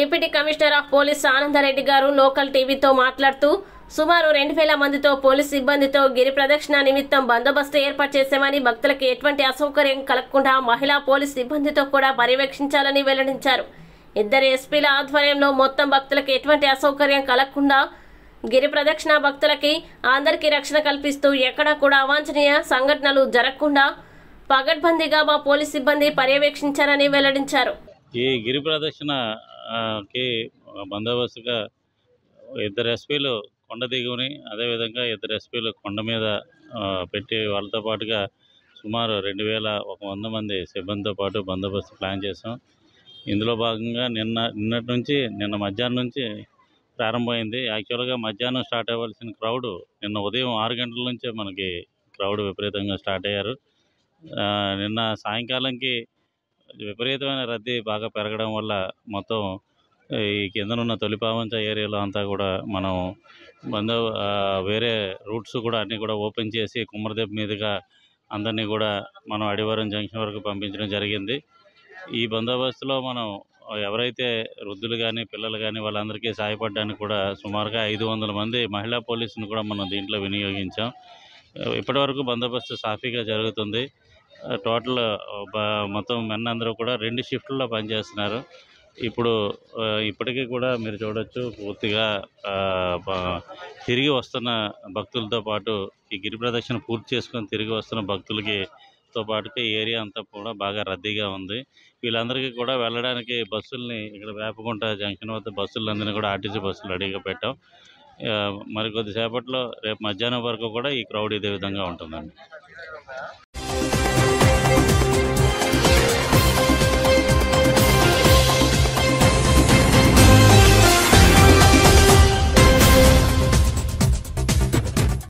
deputy commissioner of police Anandareddy గారు local టీవీతో మాట్లాడుతూ సుమారు రెండు వేల మందితో పోలీస్ సిబ్బందితో గిరి ప్రదక్షిణ నిమిత్తం బందోబస్తు ఏర్పాటు చేశామని భక్తులకు ఎటువంటి అసౌకర్యం కలగకుండా మహిళా పోలీస్ సిబ్బందితో కూడా పర్యవేక్షించాలని వెల్లడించారు ఇద్దరు ఎస్పీల ఆధ్వర్యంలో మొత్తం భక్తులకు ఎటువంటి అసౌకర్యం కలగకుండా గిరి ప్రదక్షిణ భక్తులకి అందరికీ రక్షణ కల్పిస్తూ ఎక్కడా కూడా అవాంఛనీయ సంఘటనలు జరగకుండా పగడ్బందీగా మా పోలీస్ సిబ్బంది పర్యవేక్షించారని వెల్లడించారు ఈ గిరి ప్రదక్షిణ ఆ, కి బందోబస్తుగా ఇద్దరు ఎస్పీలు కొండ దిగువని అదేవిధంగా ఇద్దరు ఎస్పీలు కొండ మీద ఆ, పెట్టి వాళ్ళతో పాటుగా సుమారు రెండు వేల ఒక వంద మంది సిబ్బందితో పాటు బందోబస్తు ప్లాన్ చేసాం ఇందులో భాగంగా నిన్న నిన్నటి నుంచి నిన్న మధ్యాహ్నం నుంచి ప్రారంభమైంది యాక్చువల్గా మధ్యాహ్నం స్టార్ట్ అవ్వాల్సిన క్రౌడ్ నిన్న ఉదయం ఆరు గంటల నుంచే మనకి క్రౌడ్ విపరీతంగా స్టార్ట్ అయ్యారు ఆ, నిన్న సాయంకాలంకి విపరీతమైన రద్దీ బాగా పెరగడం వల్ల మొత్తం ఈ కిందనున్న తొలిపావంచ ఏరియాలో అంతా కూడా మనం బందో ఆ, వేరే రూట్స్ కూడా అన్నీ కూడా ఓపెన్ చేసి కుమ్మరదెబ్బ మీదుగా అందరినీ కూడా మనం అడివారం జంక్షన్ వరకు పంపించడం జరిగింది ఈ బందోబస్తులో మనం ఎవరైతే వృద్ధులు కానీ పిల్లలు కానీ వాళ్ళందరికీ సహాయపడడానికి కూడా సుమారుగా ఐదు వందల మంది మహిళా పోలీసును కూడా మనం దీంట్లో వినియోగించాం ఇప్పటివరకు బందోబస్తు సాఫీగా జరుగుతుంది టోటల్ బ- మొత్తం మెన్ అందరూ కూడా రెండు షిఫ్ట్లో పనిచేస్తున్నారు ఇప్పుడు ఆ, ఇప్పటికీ కూడా మీరు చూడొచ్చు పూర్తిగా ఆ, బ- తిరిగి వస్తున్న భక్తులతో పాటు ఈ గిరి ప్రదక్షిణ పూర్తి చేసుకొని తిరిగి వస్తున్న భక్తులకి తో పాటుగా ఈ ఏరియా అంతా కూడా బాగా రద్దీగా ఉంది వీళ్ళందరికీ కూడా వెళ్ళడానికి బస్సుల్ని ఇక్కడ వేపకుంట జంక్షన్ వద్ద బస్సులందరినీ కూడా ఆర్టీసీ బస్సులు రెడీగా పెట్టాం ఆ, మరి కొద్దిసేపట్లో రేపు మధ్యాహ్నం వరకు కూడా ఈ క్రౌడ్ ఇదే విధంగా ఉంటుందండి